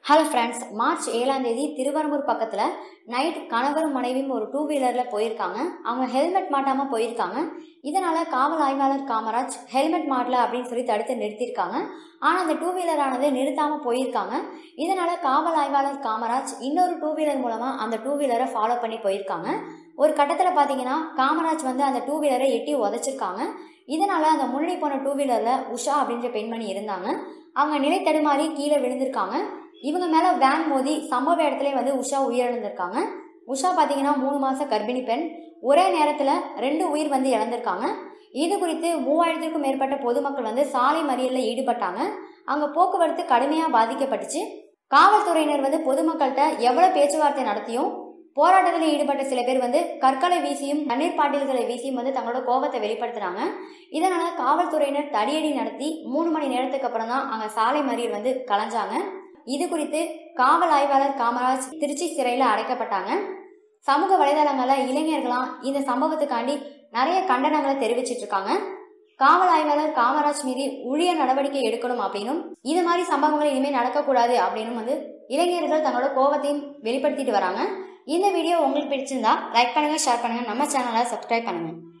hello friends March ஏழாம் தேதி திருவரம்பூர் பக்கத்தில் நைட் கணவரும் மனைவியும் ஒரு டூ வீலரில் போயிருக்காங்க அவங்க ஹெல்மெட் மாட்டாமல் போயிருக்காங்க இதனால் காவல் ஆய்வாளர் காமராஜ் ஹெல்மெட் மாட்டல அப்படின்னு சொல்லி தடுத்து நிறுத்தியிருக்காங்க ஆனால் அந்த டூ வீலரானது நிறுத்தாமல் போயிருக்காங்க இதனால் காவல் ஆய்வாளர் காமராஜ் இன்னொரு டூ வீலர் மூலமாக அந்த டூ வீலரை ஃபாலோ பண்ணி போயிருக்காங்க ஒரு கட்டத்தில் பார்த்தீங்கன்னா காமராஜ் வந்து அந்த டூ வீலரை எட்டி உதச்சிருக்காங்க இதனால் அந்த முன்னாடி போன டூ வீலரில் உஷா அப்படின்ற பெண்மணி இருந்தாங்க அவங்க நிலை தடுமாறி கீழே விழுந்திருக்காங்க இவங்க மேலே வேன் மோதி சம்பவ இடத்துல வந்து உஷா உயிரிழந்திருக்காங்க உஷா பார்த்தீங்கன்னா மூணு மாத கர்ப்பிணி பெண் ஒரே நேரத்தில் ரெண்டு உயிர் வந்து இழந்திருக்காங்க இது குறித்து மூவாயிரத்திற்கும் மேற்பட்ட பொதுமக்கள் வந்து சாலை மறியலில் ஈடுபட்டாங்க அங்கே போக்குவரத்து கடுமையாக பாதிக்கப்பட்டுச்சு காவல்துறையினர் வந்து பொதுமக்கள்கிட்ட எவ்வளோ பேச்சுவார்த்தை நடத்தியும் போராட்டத்தில் ஈடுபட்ட சில பேர் வந்து கற்களை வீசியும் தண்ணீர் பாட்டில்களை வீசியும் வந்து தங்களோட கோபத்தை வெளிப்படுத்தினாங்க இதனால காவல்துறையினர் தடியடி நடத்தி மூணு மணி நேரத்துக்கு அப்புறம் தான் அங்கே சாலை மறியல் வந்து கலைஞ்சாங்க இது குறித்து காவல் ஆய்வாளர் காமராஜ் திருச்சி சிறையில் அடைக்கப்பட்டாங்க சமூக வலைதளங்களில் இளைஞர்களாம் இந்த சம்பவத்துக்காண்டி நிறைய கண்டனங்களை தெரிவிச்சிட்டு இருக்காங்க காவல் ஆய்வாளர் காமராஜ் மீது உரிய நடவடிக்கை எடுக்கணும் அப்படின்னும் இது மாதிரி சம்பவங்கள் இனிமேல் நடக்கக்கூடாது அப்படின்னும் வந்து இளைஞர்கள் தங்களோட கோபத்தையும் வெளிப்படுத்திட்டு வராங்க இந்த வீடியோ உங்களுக்கு பிடிச்சிருந்தா லைக் பண்ணுங்க ஷேர் பண்ணுங்க நம்ம சேனலை சப்ஸ்கிரைப் பண்ணுங்க